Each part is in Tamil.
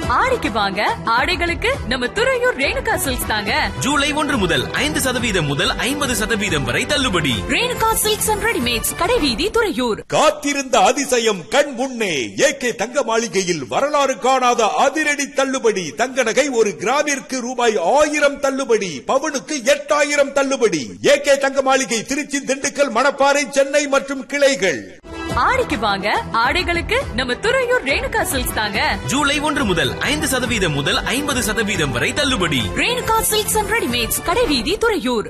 ஆடிக்கு வாங்க ஆடைகளுக்கு நம்ம துறையூர் ரேணுகா சில்க்ஸ் தாங்க ஜூலை ஒன்று முதல் ஐந்து சதவீதம் முதல் ஐம்பது சதவீதம் வரை தள்ளுபடி ரேணுகா சில்க்ஸ் அண்ட் ரெடிமேட்ஸ் கடைவீதி துறையூர் காத்திருந்த அதிசயம் கண் முன்னே ஏகே தங்க மாளிகையில் வரலாறு காணாத அதிரடி தள்ளுபடி தங்க நகை ஒரு கிராமிற்கு ரூபாய் ஆயிரம் தள்ளுபடி பவுனுக்கு எட்டாயிரம் தள்ளுபடி ஏகே தங்க மாளிகை திருச்சி திண்டுக்கல் மணப்பாறை சென்னை மற்றும் கிளைகள் ஆடிக்கு வாங்க ஆடைகளுக்கு நம்ம துறையூர் ரேணுகா சில்க்ஸ் தாங்க ஜூலை ஒன்று முதல் ஐந்து சதவீதம் முதல் ஐம்பது சதவீதம் வரை தள்ளுபடி ரேணுகா சில்க்ஸ் அண்ட் ரெடிமேட்ஸ் கடைவீதி துறையூர்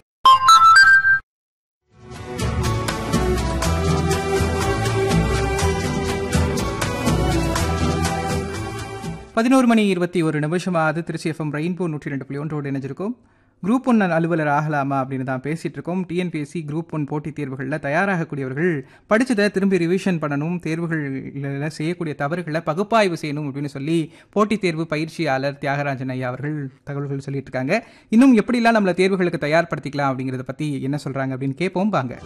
பதினோரு மணி இருபத்தி ஒரு நிமிஷமாவது திருச்சி எஃப்எம் ரெயின்போ நூற்றி ரெண்டு புள்ளி ஒன்றோடு இணைஞ்சிருக்கோம் குரூப் ஒன் அலுவலர் ஆகலாமா அப்படின்னு தான் பேசிட்டு இருக்கோம் டிஎன்பிஎஸ்சி குரூப் ஒன் போட்டித் தேர்வுகளில் தயாராகக்கூடியவர்கள் படிச்சதை திரும்பி ரிவிஷன் பண்ணணும் தேர்வுகளில் செய்யக்கூடிய தவறுகளை பகுப்பாய்வு செய்யணும் அப்படின்னு சொல்லி போட்டித் தேர்வு பயிற்சியாளர் தியாகராஜன் ஐயா அவர்கள் தகவல்கள் சொல்லிட்டு இருக்காங்க இன்னும் எப்படிலாம் நம்மளை தேர்வுகளுக்கு தயார்படுத்திக்கலாம் அப்படிங்கிறத பற்றி என்ன சொல்றாங்க அப்படின்னு கேட்போம் வாங்க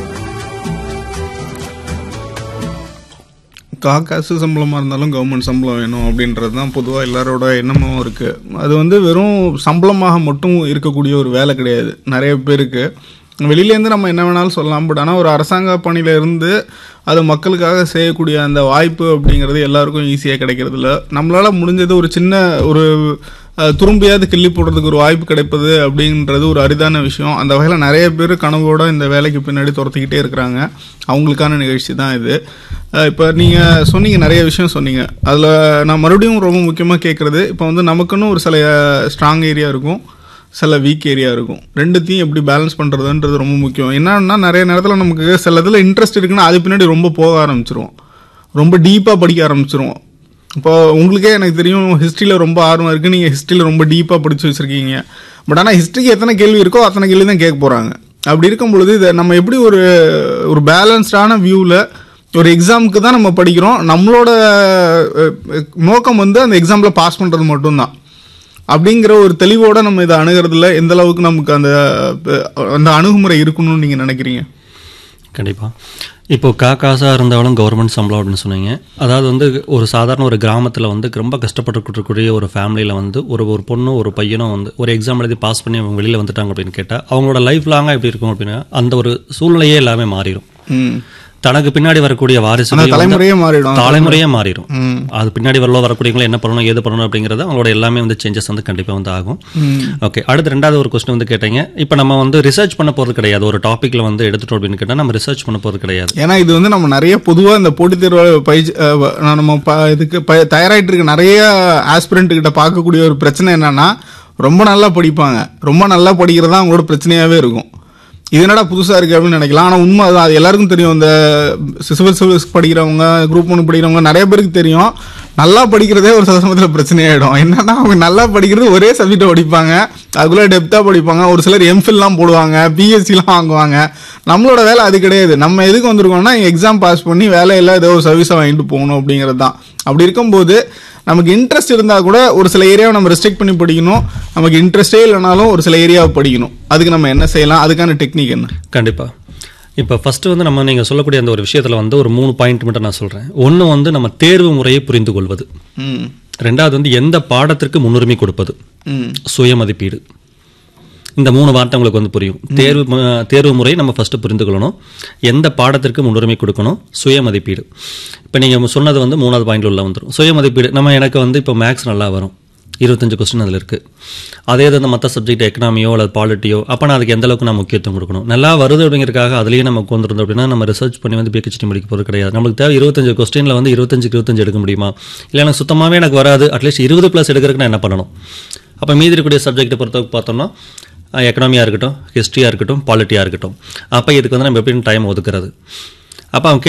கா காசு சம்பளமாக இருந்தாலும் கவர்மெண்ட் சம்பளம் வேணும் அப்படின்றது தான் பொதுவாக எல்லாரோட எண்ணமும் இருக்குது அது வந்து வெறும் சம்பளமாக மட்டும் இருக்கக்கூடிய ஒரு வேலை கிடையாது நிறைய பேருக்கு வெளியிலேருந்து நம்ம என்ன வேணாலும் சொல்லலாம் பட் ஆனால் ஒரு அரசாங்க பணியில இருந்து அது மக்களுக்காக செய்யக்கூடிய அந்த வாய்ப்பு அப்படிங்கிறது எல்லாருக்கும் ஈஸியாக கிடைக்கிறதில்ல நம்மளால் முடிஞ்சது ஒரு சின்ன ஒரு அஹ், துரும்பியாவது கிள்ளி போடுறதுக்கு ஒரு வாய்ப்பு கிடைப்பது அப்படின்றது ஒரு அரிதான விஷயம் அந்த வகையில் நிறைய பேர் கனவோட இந்த வேலைக்கு பின்னாடி துரத்திக்கிட்டே இருக்கிறாங்க அவங்களுக்கான நிகழ்ச்சி தான் இது இப்போ நீங்கள் சொன்னீங்க நிறைய விஷயம் சொன்னீங்க அதில் நான் மறுபடியும் ரொம்ப முக்கியமாக கேட்குறது இப்போ வந்து நமக்குன்னு ஒரு சில ஸ்ட்ராங் ஏரியா இருக்கும் சில வீக் ஏரியா இருக்கும் ரெண்டுத்தையும் எப்படி பேலன்ஸ் பண்ணுறதுன்றது ரொம்ப முக்கியம் என்னன்னா நிறைய நேரத்தில் நமக்கு சில இதில் இன்ட்ரெஸ்ட் இருக்குன்னா அது பின்னாடி ரொம்ப போக ஆரம்பிச்சிருவோம் ரொம்ப டீப்பாக படிக்க ஆரம்பிச்சிருவோம் இப்போ உங்களுக்கே எனக்கு தெரியும் ஹிஸ்ட்ரியில் ரொம்ப ஆர்வம் இருக்குது நீங்கள் ஹிஸ்ட்ரியில் ரொம்ப டீப்பாக படித்து வச்சுருக்கீங்க பட் ஆனால் ஹிஸ்ட்ரிக்கு எத்தனை கேள்வி இருக்கோ அத்தனை கேள்வி தான் கேட்க போகிறாங்க அப்படி இருக்கும் பொழுது இதை நம்ம எப்படி ஒரு ஒரு பேலன்ஸ்டான வியூவில் ஒரு எக்ஸாமுக்கு தான் நம்ம படிக்கிறோம் நம்மளோட அஹ், அஹ், நோக்கம் வந்து அந்த எக்ஸாமில் பாஸ் பண்ணுறது மட்டும்தான் அப்படிங்கிற ஒரு தெளிவோட நம்ம இதை அணுகிறதுல எந்த அளவுக்கு நமக்கு அந்த அஹ், அந்த அணுகுமுறை இருக்கணும்னு நீங்கள் நினைக்கிறீங்க கண்டிப்பாக இப்போ கா காசாக இருந்தாலும் கவர்மெண்ட் சம்பளம் அப்படின்னு சொன்னீங்க அதாவது வந்து ஒரு சாதாரண ஒரு கிராமத்தில் வந்து ரொம்ப கஷ்டப்பட்டுக்கூடிய ஒரு ஃபேமிலியில் வந்து ஒரு ஒரு பொண்ணு ஒரு பையனும் வந்து ஒரு எக்ஸாம் எழுதி பாஸ் பண்ணி அவங்க வெளியில் வந்துட்டாங்க அப்படின்னு கேட்டால் அவங்களோட லைஃப் லாங்காக எப்படி இருக்கும் அப்படின்னா அந்த ஒரு சூழ்நிலையே எல்லாமே மாறிடும் ம் தனக்கு பின்னாடி வரக்கூடிய வாரிசு அந்த தலைமுறையே மாறிடும் தலைமுறையே மாறிடும் அது பின்னாடி வரல வரக்கூடியவங்களை என்ன பண்ணணும் ஏது பண்ணணும் அப்படிங்கிறது அவங்களோட எல்லாமே வந்து சேஞ்சஸ் வந்து கண்டிப்பாக வந்து ஆகும் ஓகே அடுத்து ரெண்டாவது ஒரு கொஸ்டின் வந்து கேட்டீங்க இப்போ நம்ம வந்து ரிசர்ச் பண்ண போகிறது கிடையாது ஒரு டாப்பிக்கில் வந்து எடுத்துட்டோம் அப்படின்னு கேட்டால் நம்ம ரிசர்ச் பண்ண போகிறது கிடையாது ஏன்னா இது வந்து நம்ம நிறைய பொதுவாக இந்த போட்டித் தேர்வு பயிற்சி அஹ், வ- நான் நம்ம ப இதுக்கு ப தயாராகிட்டு இருக்க நிறைய ஆஸ்பிரண்ட் கிட்ட பார்க்கக்கூடிய ஒரு பிரச்சனை என்னன்னா ரொம்ப நல்லா படிப்பாங்க ரொம்ப நல்லா படிக்கிறது தான் அவங்களோட பிரச்சனையாகவே இருக்கும் இது என்னடா புதுசாக இருக்குது அப்படின்னு நினைக்கலாம் ஆனால் உண்மை அதுதான் அது எல்லாருக்கும் தெரியும் இந்த சிவில் சர்வீஸ் படிக்கிறவங்க குரூப் ஒன்று படிக்கிறவங்க நிறைய பேருக்கு தெரியும் நல்லா படிக்கிறதே ஒரு சில சமயத்தில் பிரச்சனையாயிடும் என்னன்னா அவங்க நல்லா படிக்கிறது ஒரே சப்ஜெக்டை படிப்பாங்க அதுக்குள்ளே டெப்த்தாக படிப்பாங்க ஒரு சிலர் எம்ஃபில்லாம் போடுவாங்க பிஎஸ்சிலாம் வாங்குவாங்க நம்மளோட வேலை அது கிடையாது நம்ம எதுக்கு வந்திருக்கோம்னா எக்ஸாம் பாஸ் பண்ணி வேலையில் ஏதோ ஒரு சர்வீஸை வாங்கிட்டு போகணும் அப்படிங்கிறது தான் அப்படி இருக்கும்போது நமக்கு இன்ட்ரெஸ்ட் இருந்தால் கூட ஒரு சில ஏரியாவை நம்ம ரெஸ்ட்ரிக்ட் பண்ணி படிக்கணும் நமக்கு இன்ட்ரெஸ்டே இல்லைனாலும் ஒரு சில ஏரியாவை படிக்கணும் அதுக்கு நம்ம என்ன செய்யலாம் அதுக்கான டெக்னிக் என்ன கண்டிப்பாக இப்போ ஃபஸ்ட்டு வந்து நம்ம நீங்கள் சொல்லக்கூடிய அந்த ஒரு விஷயத்தில் வந்து ஒரு மூணு பாயிண்ட் மட்டும் நான் சொல்கிறேன் ஒன்று வந்து நம்ம தேர்வு முறையை புரிந்து கொள்வது ம் ரெண்டாவது வந்து எந்த பாடத்திற்கு முன்னுரிமை கொடுப்பது ம் சுய மதிப்பீடு இந்த மூணு வார்த்தை உங்களுக்கு வந்து புரியும் தேர்வு ம- தேர்வு முறை நம்ம ஃபஸ்ட்டு புரிந்து கொள்ளணும் எந்த பாடத்திற்கு முன்னுரிமை கொடுக்கணும் சுய மதிப்பீடு இப்போ நீங்கள் சொன்னது வந்து மூணாவது பாயிண்ட்ல உள்ள வந்துடும் சுய மதிப்பீடு நம்ம எனக்கு வந்து இப்போ மேக்ஸ் நல்லா வரும் இருபத்தஞ்சு கொஸ்டின் அதில் இருக்குது அதே இது அந்த மற்ற சப்ஜெக்ட் எக்கனாமியோ அல்லது பாலிட்டியோ அப்போ நான் அதுக்கு எந்த அளவுக்கு நான் முக்கியத்துவம் கொடுக்கணும் நல்லா வருது அப்படிங்கிறதுக்காக அதுலேயே நம்ம உட்காந்துருந்தோம் அப்படின்னா நம்ம ரிசர்ச் பண்ணி வந்து பிஹெச்டி முடிக்க போகிறது கிடையாது நம்மளுக்கு தேவை இருபத்தஞ்சு கொஸ்டினில் வந்து இருபத்தஞ்சுக்கு இருபத்தஞ்சு எடுக்க முடியுமா இல்லை எனக்கு சுத்தமாகவே எனக்கு வராது அட்லீஸ்ட் இருபது ப்ளஸ் எடுக்கிறதுக்கு நான் என்ன பண்ணணும் அப்போ மீதி இருக்கக்கூடிய சப்ஜெக்ட்டை பொறுத்தவரைக்கும் பார்த்தோம்னா எக்கனாமியாக இருக்கட்டும் ஹிஸ்ட்ரியாக இருக்கட்டும் பாலிட்டியாக இருக்கட்டும் அப்போ இதுக்கு வந்து நம்ம எப்படி டைம் ஒதுக்குறது அப்போ அவங்க